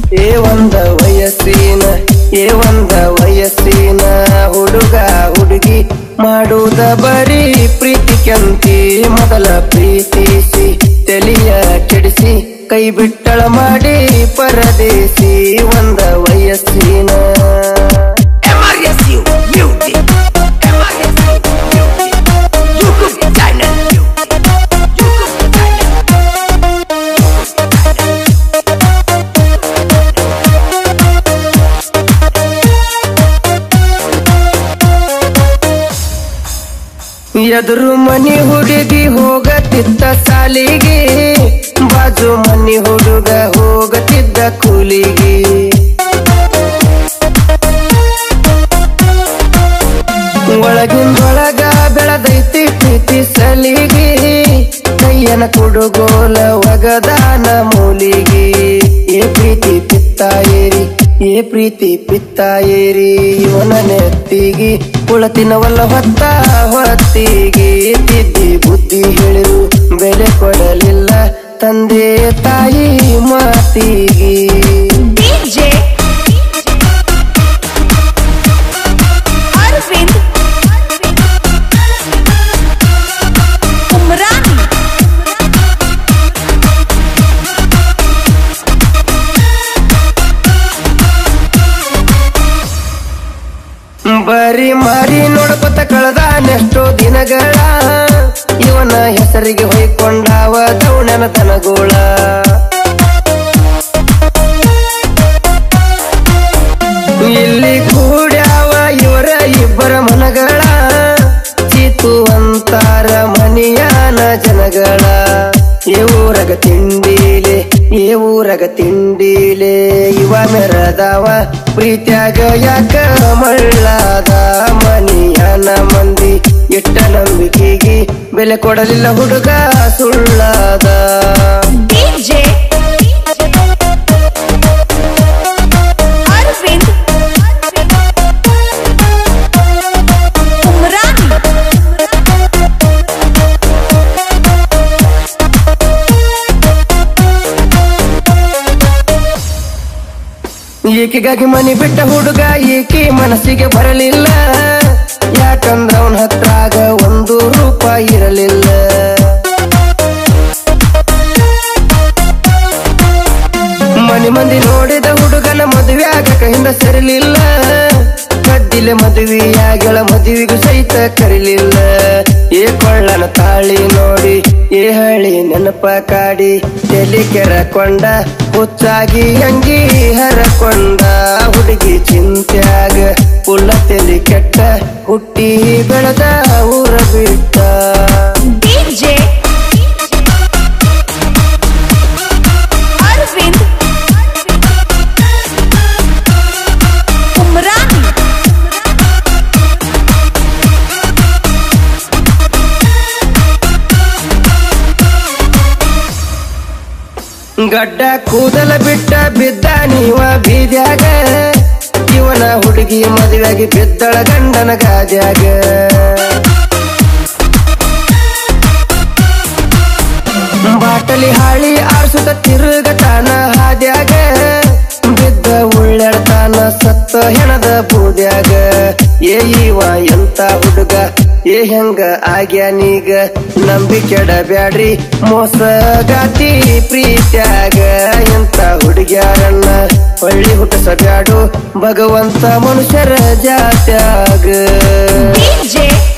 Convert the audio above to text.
ಏ ಒಂದ ವಯಸ್ಸಿನ ಏ ಒಂದ ವಯಸ್ಸಿನ ಹುಡುಗ ಹುಡುಗಿ ಮಾಡುವುದ ಬರೀ ಪ್ರೀತಿ ಕೆಂತಿ ಮೊದಲ ಪ್ರೀತಿಸಿ ತಲಿಯ ಕೆಡಿಸಿ ಕೈ ಬಿಟ್ಟಳ ಮಾಡಿ ಪರದೇಸಿ ಒಂದ ವಯಸ್ಸಿನ MRSU Music. MRSU Music. YouTube channel. YouTube channel. ಎದುರು ಮನಿ ಹುಡುಗಿ ಹೋಗತಿದ್ದ ಸಾಲಿಗೆ ಬಾಜು ಮನಿ ಹುಡುಗ ಹೋಗತಿದ್ದ ಕೂಲಿಗೆ ಒಳಗಿಂದೊಳಗ ಬೆಳೆದೈತಿ ಪ್ರೀತಿ ಸಲಿಗೆ ಕೈಯನ ಕುಡುಗೋಲ ಒಗದಾನ ಮೂಲಿಗೆ ಏ ಪ್ರೀತಿ ಪಿತ್ತ ಏರಿ ಏ ಪ್ರೀತಿ ಪಿತ್ತ ಏರಿ ಇವನ ನೆತ್ತಿಗೆ ಕುಳತಿನವಲ್ಲ ಹೊತ್ತ ಹೊತ್ತಿಗೆ ತಿದ್ದಿ ಬುದ್ಧಿ ಹೇಳಿರು ಬೆಲೆ ಕೊಡಲಿಲ್ಲ ತಂದೆ ತಾಯಿ ಮಾತಿಗೆ DJ Arvind Umrani ಬರಿ ಮಾರಿ ನೋಡ್ಕೊತ ಕಳೆದಾನೆಷ್ಟೋ ದಿನಗಳ ಇವನ ಹೆಸರಿಗೆ ಹೊಯ್ಕೊಂಡಾವ ದೌಣನ ತನಗೋಳ ಇಲ್ಲಿ ಕೂಡ್ಯಾವ ಇವರ ಇಬ್ಬರ ಮನಗಳ ಚೀತು ಅಂತಾರ ಮನಿಯಾನ ಜನಗಳ ಏ ಊರಗ ತಿಂಡಿಲೆ ಏ ಊರಗ ತಿಂಡಿಲೆ ಇವ ಮೆರದವ ಪ್ರೀತ್ಯಾಗ ಯಾಕ ಮಳ್ಳಾದ ಮನಿಯಾನ ಮಂದಿ ಇಟ್ಟ ನಂಬಿಕೆಗೆ ಬೆಲೆ ಕೊಡಲಿಲ್ಲ ಹುಡುಗ ಸುಳ್ಳಾದ DJ Arvind Umrani ಈಕೆಗಾಗಿ ಮನಿ ಬಿಟ್ಟ ಹುಡುಗ ಈಕೆ ಮನಸ್ಸಿಗೆ ಬರಲಿಲ್ಲ ಯಾಕಂದ್ರ ಅವನ ಹತ್ರಾಗ ಒಂದು ರೂಪಾಯಿ ಇರಲಿಲ್ಲ ಮನಿ ಮಂದಿ ನೋಡಿದ ಹುಡುಗನ ಮದುವೆ ಆಗಕ ಹಿಂದ ಸರಿಲಿಲ್ಲ ಕದ್ದಿಲೆ ಮದುವೆಯಾಗಳ ಮದುವೆಗೂ ಸಹಿತ ಕರಿಲಿಲ್ಲ ಏ ಕೊಳ್ಳನ ತಾಳಿ ನೋಡಿ ಏ ಹಳಿ ನೆನಪ ಕಾಡಿ ತಲೆ ಕೆರಕೊಂಡ ಹುಚ್ಚಾಗಿ ಅಂಗಿ ಹರಕೊಂಡ ಹುಡುಗಿ ಚಿಂತ್ಯಾಗ ಪುಲ್ಲ ತಲೆ ಕೆಟ್ಟ ಹುಟ್ಟಿ ಬೆಳೆದ ಊರ ಬಿಟ್ಟ DJ Arvind Umrani ಗಡ್ಡ ಕೂದಲ ಬಿಟ್ಟ ಬಿದ್ದ ನೀವ ಬೀದ್ಯಾಗ ಇವನ ಹುಡುಗಿ ಮದುವೆಗೆ ಬಿದ್ದಳ ಗಂಡನ ಗಾದ್ಯಾಗ ಬಾಟಲಿ ಹಾಳಿ ಆರ್ಸುತ್ತ ತಿರುಗತಾನ ಹಾದ್ಯಾಗ ಬಿದ್ದ ಉಳ್ಳೆಡ್ತಾನ ಸತ್ತ ಹೆಣದ ಬೂದ್ಯಾಗ ಏ ಇವ ಎಂತ ಹುಡುಗ ಏ ಹೆಂಗ ಆಗ್ಯಾನೀಗ ನಂಬಿ ಕೆಡಬ್ಯಾಡ್ರಿ ಮೋಸಗಾತಿ ಪ್ರೀತ್ಯಾಗ ಎಂತ ಹುಡುಗ್ಯಾರನ್ನ ಹೊಳ್ಳಿ ಹುಟ್ಟಿಸಬ್ಯಾಡು ಭಗವಂತ ಮನುಷ್ಯರ ಜಾತ್ಯಾಗ DJ